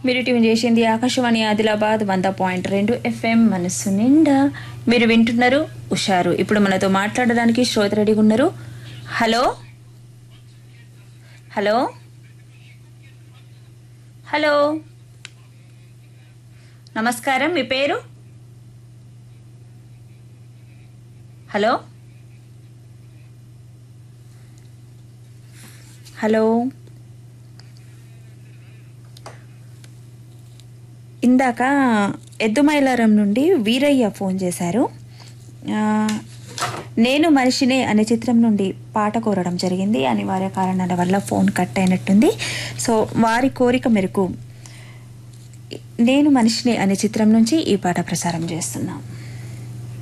మీరు ట్యూన్ చేసింది ఆకాశవాణి ఆదిలాబాద్ వంద పాయింట్ రెండు ఎఫ్ఎం మనస్సు నిండా మీరు వింటున్నారు ఉషారు ఇప్పుడు మనతో మాట్లాడడానికి శ్రోత రెడీగా ఉన్నారు హలో హలో హలో నమస్కారం మీ పేరు హలో హలో ఇందాక ఎద్దుమైలారం నుండి వీరయ్య ఫోన్ చేశారు ఆ, నేను మనిషినే అనే చిత్రం నుండి పాట కోరడం జరిగింది అనివార్య కారణాల వల్ల ఫోన్ కట్ అయినట్టుంది సో వారి కోరిక మేరకు నేను మనిషిని అనే చిత్రం నుంచి ఈ పాట ప్రసారం చేస్తున్నాం